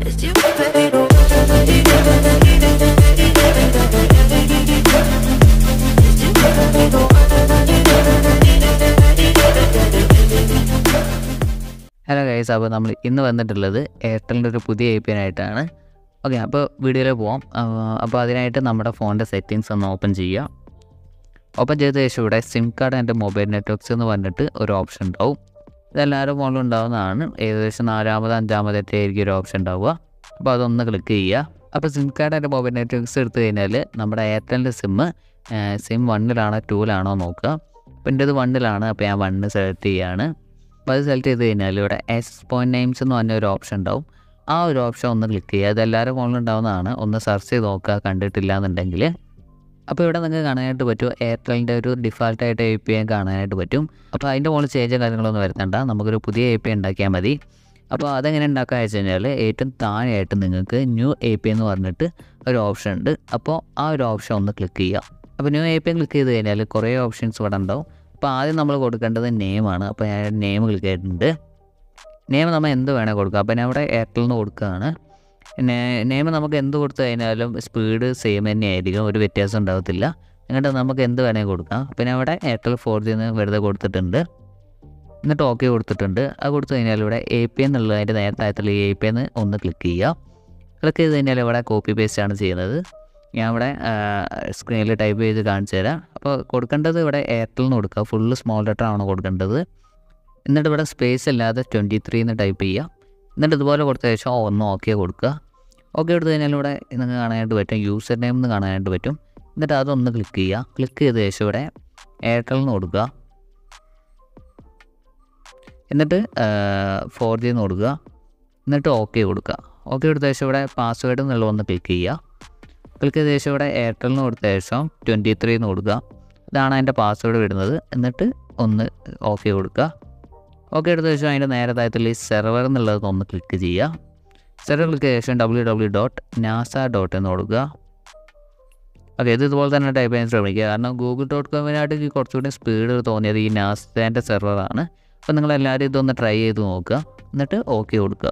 It's you, baby. Hello guys അപ്പോൾ നമ്മൾ ഇന്ന് വന്നിട്ടുള്ളത് എയർടെലിൻ്റെ ഒരു പുതിയ എ പി ആയിട്ടാണ് ഓക്കെ അപ്പോൾ വീഡിയോയിൽ പോവാം അപ്പോൾ അതിനായിട്ട് നമ്മുടെ ഫോണിൻ്റെ സെറ്റിങ്സ് ഒന്ന് ഓപ്പൺ ചെയ്യുക ഓപ്പൺ ചെയ്ത ശേഷം ഇവിടെ SIM card and mobile networks എന്ന് പറഞ്ഞിട്ട് ഒരു ഓപ്ഷൻ ഉണ്ടാവും ഇതെല്ലാവരും ഫോണിലും ഉണ്ടാവുന്നതാണ് ഏകദേശം നാലാമത് അഞ്ചാമതൊക്കെ ആയിരിക്കും ഒരു ഓപ്ഷൻ ഉണ്ടാവുക അപ്പോൾ അതൊന്ന് ക്ലിക്ക് ചെയ്യുക അപ്പോൾ SIM card and mobile networks എടുത്തു കഴിഞ്ഞാൽ നമ്മുടെ എയർടെലിൻ്റെ സിമ്മ് സിം വണ്ണിലാണോ ടൂലാണോ നോക്കുക അപ്പോൾ എൻ്റെ ഇത് വണ്ണിലാണ് അപ്പോൾ ഞാൻ വണ്ണ് സെലക്ട് ചെയ്യുകയാണ് അപ്പോൾ അത് സെലക്ട് ചെയ്ത് കഴിഞ്ഞാൽ ഇവിടെ എസ് പോയിൻറ്റ് നെയിംസ് എന്ന് പറഞ്ഞ ഒരു ഓപ്ഷൻ ഉണ്ടാവും ആ ഒരു ഓപ്ഷൻ ഒന്ന് ക്ലിക്ക് ചെയ്യുക അത് എല്ലാവരും ഫോണിലും ഉണ്ടാവുന്നതാണ് ഒന്ന് സെർച്ച് ചെയ്ത് നോക്കുക കണ്ടിട്ടില്ല എന്നുണ്ടെങ്കിൽ അപ്പോൾ ഇവിടെ നിങ്ങൾക്ക് കാണാനായിട്ട് പറ്റും എയർടെലിൻ്റെ ഒരു ഡിഫാൾട്ടായിട്ട് എ പി ഐ കാണാനായിട്ട് പറ്റും അപ്പോൾ അതിൻ്റെ മുകളിൽ ചേഞ്ച് കാര്യങ്ങളൊന്നും വരുത്തണ്ട നമുക്കൊരു പുതിയ എ പി ഐ ഉണ്ടാക്കിയാൽ മതി അപ്പോൾ അതെങ്ങനെ ഉണ്ടാക്കുക വെച്ച് കഴിഞ്ഞാൽ ഏറ്റവും താഴെയായിട്ട് നിങ്ങൾക്ക് ന്യൂ എ പി എന്ന് പറഞ്ഞിട്ട് ഒരു ഓപ്ഷൻ ഉണ്ട് അപ്പോൾ ആ ഒരു ഓപ്ഷൻ ഒന്ന് ക്ലിക്ക് ചെയ്യുക അപ്പോൾ ന്യൂ എ പി ക്ലിക്ക് ചെയ്ത് കഴിഞ്ഞാൽ കുറേ ഓപ്ഷൻസ് ഇവിടെ ഉണ്ടാവും അപ്പോൾ ആദ്യം നമ്മൾ കൊടുക്കേണ്ടത് നെയിമാണ് അപ്പോൾ ഞാൻ നെയിം ക്ലിക്ക് ചെയ്തിട്ടുണ്ട് നെയിം നമ്മൾ എന്ത് വേണേൽ കൊടുക്കാം അപ്പോൾ ഞാൻ ഇവിടെ എയർടെൽ നിന്ന് കൊടുക്കുകയാണ് പിന്നെ നെയിം നമുക്ക് എന്ത് കൊടുത്തു കഴിഞ്ഞാലും സ്പീഡ് സെയിം തന്നെയായിരിക്കും ഒരു വ്യത്യാസം ഉണ്ടാകത്തില്ല എന്നിട്ട് നമുക്ക് എന്ത് വേണേൽ കൊടുക്കാം പിന്നെ അവിടെ എയർടെൽ ഫോർ ജി എന്ന് വെറുതെ കൊടുത്തിട്ടുണ്ട് എന്നിട്ട് ഓക്കെ കൊടുത്തിട്ടുണ്ട് അത് കൊടുത്തു കഴിഞ്ഞാൽ ഇവിടെ എ പി എന്നുള്ളത് അതിൻ്റെ നേരത്തെ ആയത്തുള്ള എ പി എന്ന് ഒന്ന് ക്ലിക്ക് ചെയ്യുക ക്ലിക്ക് ചെയ്ത് കഴിഞ്ഞാൽ ഇവിടെ കോപ്പി പേസ്റ്റ് ആണ് ചെയ്യുന്നത് ഞാൻ ഇവിടെ സ്ക്രീനിൽ ടൈപ്പ് ചെയ്ത് കാണിച്ചു തരാം അപ്പോൾ കൊടുക്കേണ്ടത് ഇവിടെ എയർടെൽ എന്ന് കൊടുക്കുക ഫുള്ള് സ്മോൾ ലെറ്റർ ആണ് കൊടുക്കേണ്ടത് എന്നിട്ട് ഇവിടെ സ്പേസ് ഇല്ലാതെ ട്വൻറ്റി ത്രീ എന്ന് ടൈപ്പ് ചെയ്യുക എന്നിട്ട് ഇതുപോലെ കൊടുത്ത ശേഷം ഒന്ന് ഓക്കെ കൊടുക്കുക ഓക്കെ കൊടുത്തു കഴിഞ്ഞാൽ ഇവിടെ നിങ്ങൾക്ക് കാണാനായിട്ട് പറ്റും യൂസർ നെയിം എന്ന് കാണാനായിട്ട് പറ്റും എന്നിട്ട് അതൊന്ന് ക്ലിക്ക് ചെയ്യുക ക്ലിക്ക് ചെയ്ത ശേഷം ഇവിടെ എയർടെൽ എന്ന് കൊടുക്കുക എന്നിട്ട് ഫോർ ജി എന്ന് കൊടുക്കുക എന്നിട്ട് ഓക്കെ കൊടുക്കുക ഓക്കെ കൊടുത്ത ശേഷം ഇവിടെ പാസ്വേഡ് എന്നുള്ള ഒന്ന് ക്ലിക്ക് ചെയ്യുക ക്ലിക്ക് ചെയ്ത ശേഷം ഇവിടെ എയർടെലിന് കൊടുത്ത ശേഷം ട്വൻറ്റി ത്രീ എന്ന് കൊടുക്കുക ഇതാണ് അതിൻ്റെ പാസ്വേഡ് വരുന്നത് എന്നിട്ട് ഒന്ന് ഓക്കെ കൊടുക്കുക ഓക്കെ എടുത്ത ശേഷം അതിൻ്റെ നേരെ താഴത്തിൽ ഈ സെർവർ എന്നുള്ളത് ഒന്ന് ക്ലിക്ക് ചെയ്യുക സെർവർ ക്ലിക്ക് ചെയ്ത ശേഷം W W dot NASA dot എന്ന് കൊടുക്കുക ഓക്കെ ഇത് ഇതുപോലെ തന്നെ ടൈപ്പ് ചെയ്യാൻ ശ്രമിക്കുക കാരണം ഗൂഗിൾ ഡോട്ട് കോമിനായിട്ട് എനിക്ക് കുറച്ചുകൂടി സ്പീഡ് തോന്നിയത് ഈ നാസേൻ്റെ സെർവറാണ് അപ്പോൾ നിങ്ങൾ എല്ലാവരും ഇതൊന്ന് ട്രൈ ചെയ്ത് നോക്കുക എന്നിട്ട് ഓക്കെ കൊടുക്കുക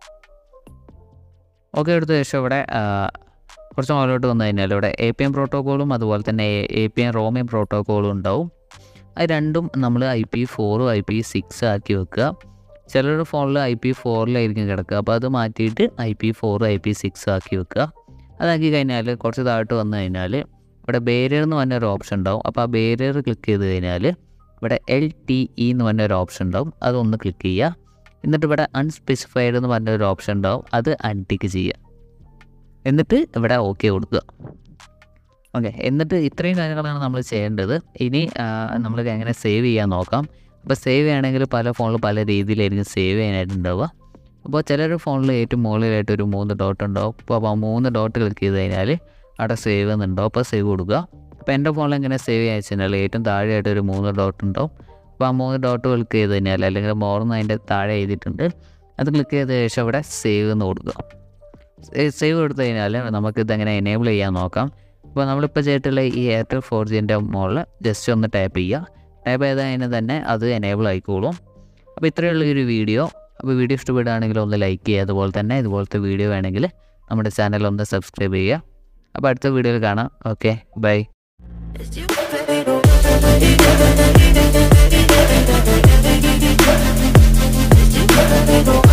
ഓക്കെ എടുത്ത ശേഷം ഇവിടെ കുറച്ച് മുകളിലോട്ട് വന്നു കഴിഞ്ഞാൽ ഇവിടെ എ പി എം പ്രോട്ടോക്കോളും അതുപോലെ തന്നെ എ പി എം റോമിയം പ്രോട്ടോക്കോളും ഉണ്ടാവും അത് രണ്ടും നമ്മൾ ഐ പി ഫോറും ഐ പി സിക്സ് ആക്കി വെക്കുക ചിലരുടെ ഫോണിൽ ഐ പി ഫോറിലായിരിക്കും കിടക്കുക അപ്പോൾ അത് മാറ്റിയിട്ട് I P four I P six ആക്കി വെക്കുക അതാക്കി കഴിഞ്ഞാൽ കുറച്ച് താഴോട്ട് വന്നു കഴിഞ്ഞാൽ ഇവിടെ ബേരിയർ എന്ന് പറഞ്ഞ ഒരു ഓപ്ഷൻ ഉണ്ടാവും അപ്പോൾ ആ ബേരിയർ ക്ലിക്ക് ചെയ്ത് കഴിഞ്ഞാൽ ഇവിടെ എൽ ടി ഇ എന്ന് പറഞ്ഞ ഒരു ഓപ്ഷൻ ഉണ്ടാവും അതൊന്ന് ക്ലിക്ക് ചെയ്യുക എന്നിട്ട് ഇവിടെ അൺസ്പെസിഫൈഡ് എന്ന് പറഞ്ഞ ഒരു ഓപ്ഷൻ ഉണ്ടാവും അത് അൺടിക്ക് ചെയ്യുക എന്നിട്ട് ഇവിടെ ഓക്കെ കൊടുക്കുക ഓക്കെ എന്നിട്ട് ഇത്രയും കാര്യങ്ങളാണ് നമ്മൾ ചെയ്യേണ്ടത് ഇനി നമ്മൾ എങ്ങനെ സേവ് ചെയ്യാൻ നോക്കാം അപ്പോൾ സേവ് ചെയ്യണമെങ്കിൽ പല ഫോണിൽ പല രീതിയിലായിരിക്കും സേവ് ചെയ്യാനായിട്ട് ഉണ്ടാവുക അപ്പോൾ ചിലർ ഫോണിൽ ഏറ്റവും മുകളിലായിട്ട് ഒരു മൂന്ന് ഡോട്ട് ഉണ്ടാവും അപ്പോൾ ആ മൂന്ന് ഡോട്ട് ക്ലിക്ക് ചെയ്ത് കഴിഞ്ഞാൽ അവിടെ സേവ് എന്നുണ്ടാവും അപ്പോൾ സേവ് കൊടുക്കുക അപ്പോൾ എൻ്റെ ഫോണിൽ എങ്ങനെ സേവ് ചെയ്യാൻ വെച്ച് കഴിഞ്ഞാൽ ഏറ്റവും താഴെയായിട്ട് ഒരു മൂന്ന് ഡോട്ട് ഉണ്ടാവും അപ്പോൾ ആ മൂന്ന് ഡോട്ട് ക്ലിക്ക് ചെയ്ത് കഴിഞ്ഞാൽ അല്ലെങ്കിൽ മോർന്ന് അതിൻ്റെ താഴെ എഴുതിയിട്ടുണ്ട് അത് ക്ലിക്ക് ചെയ്ത ശേഷം ഇവിടെ സേവ് എന്ന് കൊടുക്കുക സേവ് കൊടുത്തു കഴിഞ്ഞാൽ നമുക്ക് ഇതെങ്ങനെ എനേബിൾ ചെയ്യാൻ നോക്കാം അപ്പോൾ നമ്മളിപ്പോൾ ചെയ്തിട്ടുള്ള ഈ എയർടെൽ ഫോർ ജിൻ്റെ മുകളിൽ ജസ്റ്റ് ഒന്ന് ടൈപ്പ് ചെയ്യുക ടൈപ്പ് ചെയ്തതിന് തന്നെ അത് എനേബിൾ ആയിക്കോളും അപ്പോൾ ഇത്രയുള്ള ഒരു വീഡിയോ അപ്പോൾ വീഡിയോ ഇഷ്ടപ്പെടുകയാണെങ്കിൽ ഒന്ന് ലൈക്ക് ചെയ്യുക അതുപോലെ തന്നെ ഇതുപോലത്തെ വീഡിയോ വേണമെങ്കിൽ നമ്മുടെ ചാനൽ ഒന്ന് സബ്സ്ക്രൈബ് ചെയ്യുക അപ്പോൾ അടുത്ത വീഡിയോയിൽ കാണാം okay bye It's you, baby. It's you, baby.